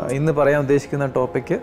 ഇന്ന് പറയാൻ ഉദ്ദേശിക്കുന്ന ടോപ്പിക്ക്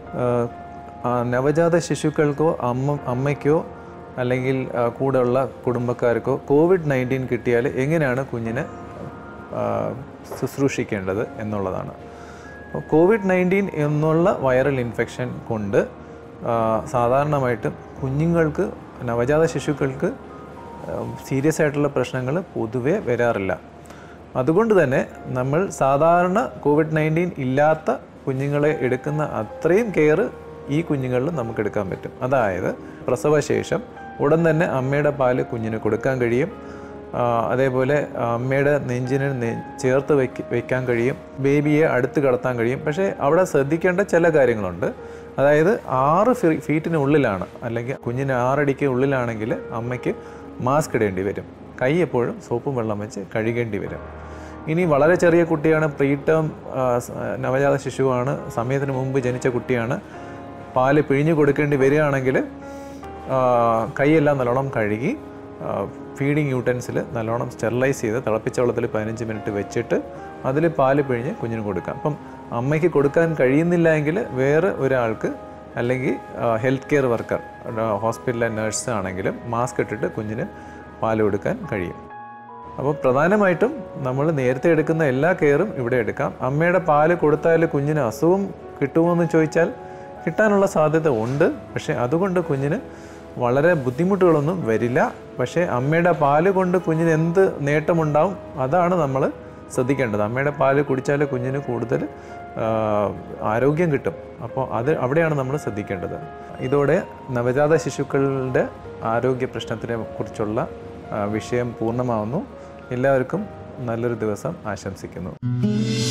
നവജാത ശിശുക്കൾക്കോ അമ്മ അമ്മയ്ക്കോ അല്ലെങ്കിൽ ആ, കൂടെയുള്ള കുടുംബക്കാർക്കോ കോവിഡ് നയൻറ്റീൻ കിട്ടിയാൽ എങ്ങനെയാണ് കുഞ്ഞിനെ ആ, ശുശ്രൂഷിക്കേണ്ടത് എന്നുള്ളതാണ് അപ്പോൾ കോവിഡ് നയൻറ്റീൻ എന്നുള്ള വൈറൽ ഇൻഫെക്ഷൻ കൊണ്ട് ആ, സാധാരണമായിട്ടും കുഞ്ഞുങ്ങൾക്ക് നവജാത ശിശുക്കൾക്ക് സീരിയസ് ആയിട്ടുള്ള പ്രശ്നങ്ങൾ പൊതുവേ വരാറില്ല അതുകൊണ്ട് തന്നെ നമ്മൾ സാധാരണ കോവിഡ് നയൻറ്റീൻ ഇല്ലാത്ത കുഞ്ഞുങ്ങളെ എടുക്കുന്ന അത്രയും കെയർ ഈ കുഞ്ഞുങ്ങളിൽ നമുക്ക് എടുക്കാൻ പറ്റും അതായത് പ്രസവശേഷം ഉടൻ തന്നെ അമ്മയുടെ പാല് കുഞ്ഞിന് കൊടുക്കാൻ കഴിയും ആ, അതേപോലെ അമ്മയുടെ നെഞ്ചിന് നെ- ചേർത്ത് വെക്ക് വെക്കാൻ കഴിയും ബേബിയെ അടുത്ത് കടത്താൻ കഴിയും പക്ഷേ അവിടെ ശ്രദ്ധിക്കേണ്ട ചില കാര്യങ്ങളുണ്ട് അതായത് ആറ് ഫീ ഫീറ്റിനുള്ളിലാണ് അല്ലെങ്കിൽ കുഞ്ഞിന് ആറടിക്ക് ഉള്ളിലാണെങ്കിൽ അമ്മയ്ക്ക് മാസ്ക് ഇടേണ്ടി വരും കൈ എപ്പോഴും സോപ്പും വെള്ളം വെച്ച് കഴുകേണ്ടി വരും ഇനി വളരെ ചെറിയ കുട്ടിയാണ് പ്രീ ടേം നവജാത ശിശുവാണ് സമയത്തിന് മുമ്പ് ജനിച്ച കുട്ടിയാണ് പാല് പിഴിഞ്ഞു കൊടുക്കേണ്ടി വരികയാണെങ്കിൽ ആ, കൈയെല്ലാം നല്ലോണം കഴുകി ഫീഡിങ് യൂട്ടൻസിൽ നല്ലോണം സ്റ്റെറിലൈസ് ചെയ്ത് തിളപ്പിച്ച വെള്ളത്തിൽ പതിനഞ്ച് മിനിറ്റ് വെച്ചിട്ട് അതിൽ പാല് പിഴിഞ്ഞ് കുഞ്ഞിന് കൊടുക്കാം അപ്പം അമ്മയ്ക്ക് കൊടുക്കാൻ കഴിയുന്നില്ല എങ്കിൽ വേറെ ഒരാൾക്ക് അല്ലെങ്കിൽ ഹെൽത്ത് കെയർ വർക്കർ ഹോസ്പിറ്റലിലെ നഴ്സ് ആണെങ്കിലും മാസ്ക് ഇട്ടിട്ട് കുഞ്ഞിന് പാല് കൊടുക്കാൻ കഴിയും അപ്പോൾ പ്രധാനമായിട്ടും നമ്മൾ നേരത്തെ എടുക്കുന്ന എല്ലാ കെയറും ഇവിടെ എടുക്കാം അമ്മയുടെ പാല് കൊടുത്താൽ കുഞ്ഞിന് അസുഖം കിട്ടുമോ എന്ന് ചോദിച്ചാൽ കിട്ടാനുള്ള സാധ്യത ഉണ്ട് പക്ഷേ അതുകൊണ്ട് കുഞ്ഞിന് വളരെ ബുദ്ധിമുട്ടുകളൊന്നും വരില്ല പക്ഷേ അമ്മയുടെ പാല് കൊണ്ട് കുഞ്ഞിന് എന്ത് നേട്ടമുണ്ടാവും അതാണ് നമ്മൾ ശ്രദ്ധിക്കേണ്ടത് അമ്മയുടെ പാല് കുടിച്ചാൽ കുഞ്ഞിന് കൂടുതൽ ആ, ആരോഗ്യം കിട്ടും അപ്പോൾ അത് അവിടെയാണ് നമ്മൾ ശ്രദ്ധിക്കേണ്ടത് ഇതോടെ നവജാത ശിശുക്കളുടെ ആരോഗ്യ പ്രശ്നത്തിനെ കുറിച്ചുള്ള ആ, വിഷയം പൂർണ്ണമാവുന്നു എല്ലാവർക്കും നല്ലൊരു ദിവസം ആശംസിക്കുന്നു